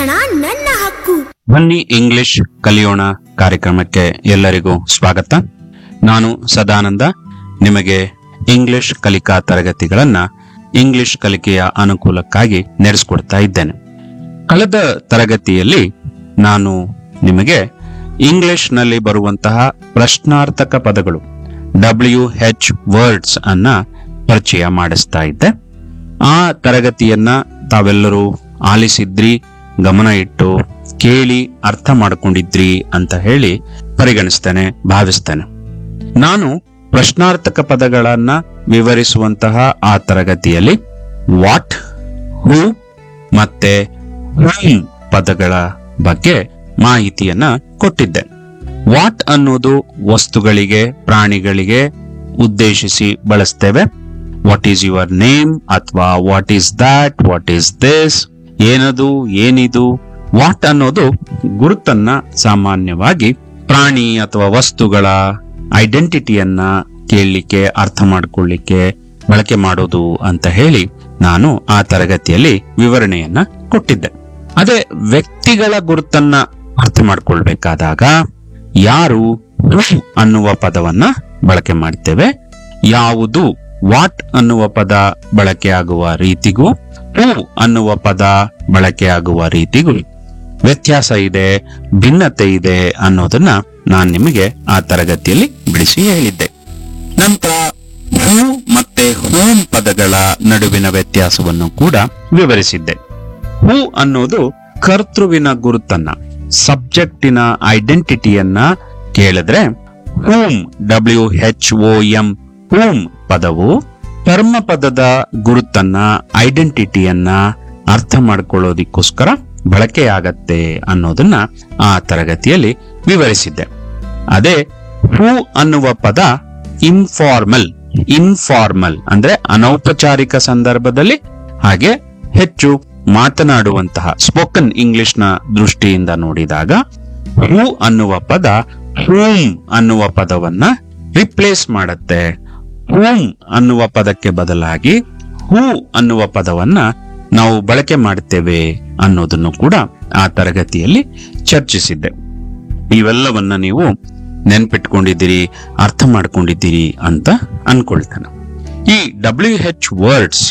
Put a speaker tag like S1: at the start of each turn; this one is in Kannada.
S1: ಶಿಕ್ಷಣ ನನ್ನ ಹಕ್ಕು
S2: ಬನ್ನಿ ಇಂಗ್ಲಿಷ್ ಕಲಿಯೋಣ ಕಾರ್ಯಕ್ರಮಕ್ಕೆ ಎಲ್ಲರಿಗೂ ಸ್ವಾಗತ ನಾನು ಸದಾನಂದ ನಿಮಗೆ ಇಂಗ್ಲಿಷ್ ಕಲಿಕಾ ತರಗತಿಗಳನ್ನ ಇಂಗ್ಲಿಷ್ ಕಲಿಕೆಯ ಅನುಕೂಲಕ್ಕಾಗಿ ನಡೆಸಿಕೊಡ್ತಾ ಇದ್ದೇನೆ ಕಳೆದ ತರಗತಿಯಲ್ಲಿ ನಾನು ನಿಮಗೆ ಇಂಗ್ಲಿಷ್ನಲ್ಲಿ ಬರುವಂತಹ ಪ್ರಶ್ನಾರ್ಥಕ ಪದಗಳು ಡಬ್ಲ್ಯೂ ಹೆಚ್ ವರ್ಡ್ಸ್ ಅನ್ನ ಪರಿಚಯ ಮಾಡಿಸ್ತಾ ಇದ್ದೆ ಆ ತರಗತಿಯನ್ನ ತಾವೆಲ್ಲರೂ ಆಲಿಸಿದ್ರಿ ಗಮನ ಇಟ್ಟು ಕೇಳಿ ಅರ್ಥ ಮಾಡ್ಕೊಂಡಿದ್ರಿ ಅಂತ ಹೇಳಿ ಪರಿಗಣಿಸ್ತೇನೆ ಭಾವಿಸ್ತೇನೆ ನಾನು ಪ್ರಶ್ನಾರ್ಥಕ ಪದಗಳನ್ನ ವಿವರಿಸುವಂತಹ ಆ ತರಗತಿಯಲ್ಲಿ ವಾಟ್ ಹೂ ಮತ್ತೆ whom ಪದಗಳ ಬಗ್ಗೆ ಮಾಹಿತಿಯನ್ನ ಕೊಟ್ಟಿದ್ದೆ ವಾಟ್ ಅನ್ನೋದು ವಸ್ತುಗಳಿಗೆ ಪ್ರಾಣಿಗಳಿಗೆ ಉದ್ದೇಶಿಸಿ ಬಳಸ್ತೇವೆ ವಾಟ್ ಈಸ್ ಯುವರ್ ನೇಮ್ ಅಥವಾ what is that what is this ಏನದು ಏನಿದು ವಾಟ್ ಅನ್ನೋದು ಗುರುತನ್ನ ಸಾಮಾನ್ಯವಾಗಿ ಪ್ರಾಣಿ ಅಥವಾ ವಸ್ತುಗಳ ಐಡೆಂಟಿಟಿಯನ್ನ ಕೇಳಲಿಕ್ಕೆ ಅರ್ಥ ಮಾಡ್ಕೊಳ್ಳಿಕ್ಕೆ ಬಳಕೆ ಮಾಡೋದು ಅಂತ ಹೇಳಿ ನಾನು ಆ ತರಗತಿಯಲ್ಲಿ ವಿವರಣೆಯನ್ನ ಕೊಟ್ಟಿದ್ದೆ ಅದೇ ವ್ಯಕ್ತಿಗಳ ಗುರುತನ್ನ ಅರ್ಥ ಮಾಡ್ಕೊಳ್ಬೇಕಾದಾಗ ಯಾರು who ಅನ್ನುವ ಪದವನ್ನ ಬಳಕೆ ಮಾಡ್ತೇವೆ ಯಾವುದು ವಾಟ್ ಅನ್ನುವ ಪದ ಬಳಕೆಯಾಗುವ ರೀತಿಗೂ ಹೂ ಅನ್ನುವ ಪದ ಬಳಕೆಯಾಗುವ ರೀತಿಗೂ ವ್ಯತ್ಯಾಸ ಇದೆ ಭಿನ್ನತೆ ಇದೆ ಅನ್ನೋದನ್ನ ನಾನು ನಿಮಗೆ ಆ ತರಗತಿಯಲ್ಲಿ ಬಿಡಿಸಿ ಹೇಳಿದ್ದೆ ನಂತರ ಹೂ ಮತ್ತೆ ಹೋಮ್ ಪದಗಳ ನಡುವಿನ ವ್ಯತ್ಯಾಸವನ್ನು ಕೂಡ ವಿವರಿಸಿದ್ದೆ ಹೂ ಅನ್ನೋದು ಕರ್ತೃವಿನ ಗುರುತನ್ನ ಸಬ್ಜೆಕ್ಟಿನ ಐಡೆಂಟಿಟಿಯನ್ನ ಕೇಳಿದ್ರೆ whom W H O M whom ಪದವು ಕರ್ಮ ಪದದ ಗುರುತನ್ನ ಐಡೆಂಟಿಟಿಯನ್ನ ಅರ್ಥ ಮಾಡ್ಕೊಳ್ಳೋದಿಕ್ಕೋಸ್ಕರ ಬಳಕೆಯಾಗತ್ತೆ ಅನ್ನೋದನ್ನ ಆ ತರಗತಿಯಲ್ಲಿ ವಿವರಿಸಿದ್ದೆ ಅದೇ ಹೂ ಅನ್ನುವ ಪದ ಇನ್ಫಾರ್ಮಲ್ ಇನ್ಫಾರ್ಮಲ್ ಅಂದ್ರೆ ಅನೌಪಚಾರಿಕ ಸಂದರ್ಭದಲ್ಲಿ ಹಾಗೆ ಹೆಚ್ಚು ಮಾತನಾಡುವಂತಹ ಸ್ಪೋಕನ್ ಇಂಗ್ಲಿಷ್ ನ ದೃಷ್ಟಿಯಿಂದ ನೋಡಿದಾಗ ಹೂ ಅನ್ನುವ ಪದ ಹೂಮ್ ಅನ್ನುವ ಪದವನ್ನ ರಿಪ್ಲೇಸ್ ಮಾಡುತ್ತೆ ಹೂಮ್ ಅನ್ನುವ ಪದಕ್ಕೆ ಬದಲಾಗಿ ಹೂ ಅನ್ನುವ ಪದವನ್ನ ನಾವು ಬಳಕೆ ಮಾಡುತ್ತೇವೆ ಅನ್ನೋದನ್ನು ಕೂಡ ಆ ತರಗತಿಯಲ್ಲಿ ಚರ್ಚಿಸಿದ್ದೆ ಇವೆಲ್ಲವನ್ನ ನೀವು ನೆನ್ಪಿಟ್ಕೊಂಡಿದ್ದೀರಿ ಅರ್ಥ ಮಾಡ್ಕೊಂಡಿದ್ದೀರಿ ಅಂತ ಅನ್ಕೊಳ್ತಾನೆ ಈ ಡಬ್ಲ್ಯೂ ಹೆಚ್ ವರ್ಡ್ಸ್